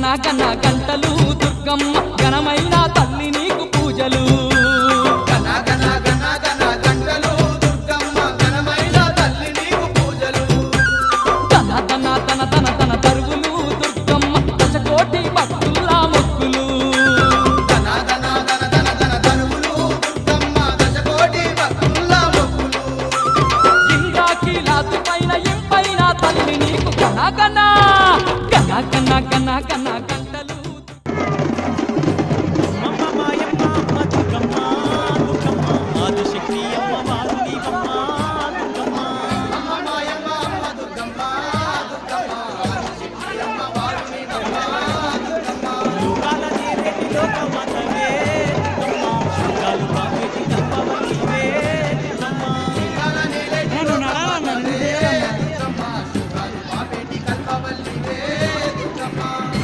గన గంటలు దుర్గమ్మ ఘనమైన తల్లి నీకు పూజలు గన గన గన గన గంటలు దుర్గమ్మ ఘనమైన తల్లి నీకు పూజలు తన తన తన తన తన తరువులు దుర్గమ్మ దశకోటి భక్తుల్లా మొక్కులు గన గన గన గన గన తరువులు దుర్గమ్మ దశకోటి భక్తుల మొక్కులు ఇందాకి లాతు పైన ఇంపైన తల్లి నీకు గన గన గన గన గన గన గంటలు అమ్మ మాయమ్మ అమ్మ దుర్గమ్మ దుర్గమ్మ ఆదిశక్తి అమ్మ వాసుదేవమ్మ దుర్గమ్మ అమ్మ మాయమ్మ అమ్మ దుర్గమ్మ దుర్గమ్మ ఆదిశక్తి అమ్మ వారుణివమ్మ దుర్గమ్మ లోకాల నేరేటి లోకమాతవే దుర్గమ్మ శృంగాలు పాపేటి తప్పవనివే దుర్గమ్మ కాల నేలేటి లోకమాతవే దుర్గమ్మ శుభాలు పాపేటి కల్పవల్లివే దుర్గమ్మ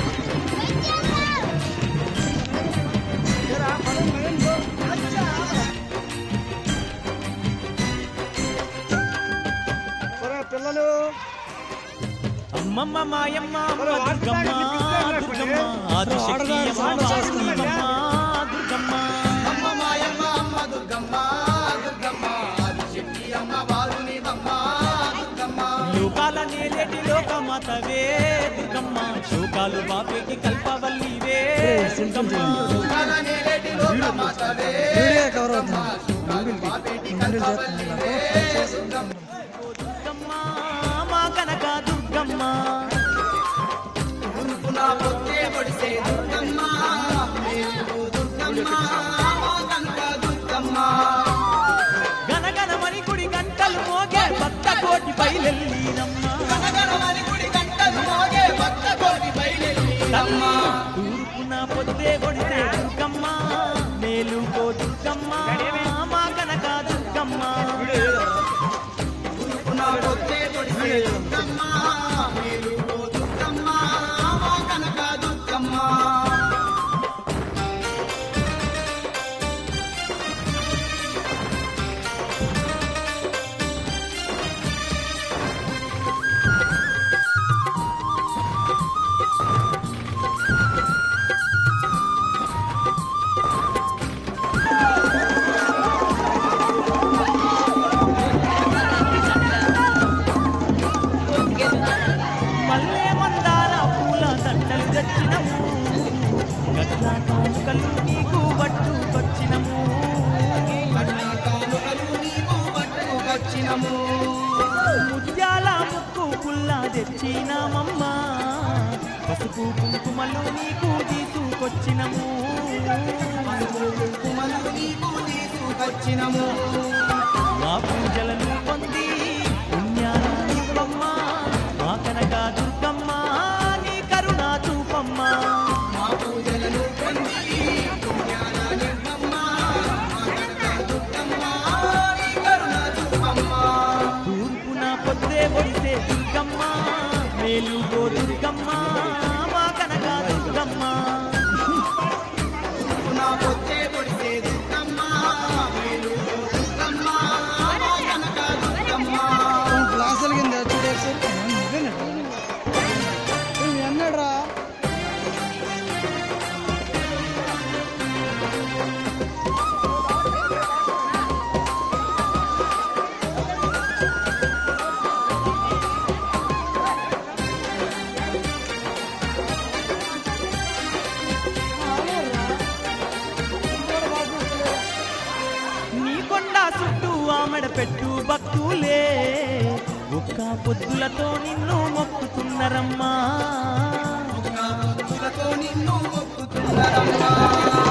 పిల్లలు అమ్మమ్మ మాయమ్మ అమ్మ దుర్గమ్మ దుర్గమ్మ ఆదిశక్తి అమ్మ వాసుదేవమ్మ దుర్గమ్మ అమ్మ మాయమ్మ అమ్మ దుర్గమ్మ దుర్గమ్మ ఆదిశక్తి అమ్మ వారుణివమ్మ దుర్గమ్మ లోకాల నేలేటి లోకమాతవే దుర్గమ్మ శోకాలు బాపేటి కల్పవల్లివే దుర్గమ్మ కాల నేలేటి లోకమాతవే వీడియో కవర్ అవుతుంది శుభాలు పాపేటి కల్పవల్లివే దుర్గమ్మ దుర్గమ్మ మా కనక దుర్గమ్మ తూర్పున పొద్దే పొడిసే దుర్గమ్మ మేలుకు దుర్గమ్మ మా కనక దుర్గమ్మ గనగనమని గుడి గంటలు మోగే భక్త కోటి బయలెల్లినమ్మ గణగణమని గుడి గంటలు మోగే భక్త కోటి బయలెల్లినమ్మ తూర్పున పొద్దే కొడితే దుర్గమ్మ మేలుకో దుర్గమ్మ మా కనక దుర్గమ్మ తూర్పున పొద్దే పొడిసే దుర్గమ్మ మేలుకు దుర్గమ్మ మా కనక దుర్గమ్మ మల్లె మందార పూల దండలు తెచ్చినము గట్ల కానుకలు నీకు పట్టుకొచ్చినము కానుకలు నీకు పట్టుకొచ్చినము ముత్యాల ముక్కు పుల్ల తెచ్చినామమ్మ పసుపు కుంకుమలు నీకు తీసుకొచ్చినము కుంకుమలు నీకు తీసుకొచ్చినము మా పూజలను పొంది పుణ్యానివ్వమ్మ మా కనక దుర్గమ్మ నీ కరుణా చూపమ్మ మా పూజలను పొంది పుణ్యాలనివ్వమ్మ. మా కనక దుర్గమ్మ, నీ కరుణ చూపమ్మ. తూర్పున పొద్దే పొడిసే దుర్గమ్మ మేలుగో దుర్గమ్మ మా కనక దుర్గమ్మ నా పొద్దే పొడిసే దుర్గమ్మ, మేలుకో దుర్గమ్మ, మా కనక దుర్గమ్మ. గ్లాసుల కింద చూడే అన్నాడు రా నీ కొండ చుట్టూ ఆమెడ పెట్టు భక్తులే ఒక్క పొద్దులతో నిన్ను మొక్కుతున్నరమ్మా నా భక్తులతో నిన్ను మొక్కుతున్నారమ్మా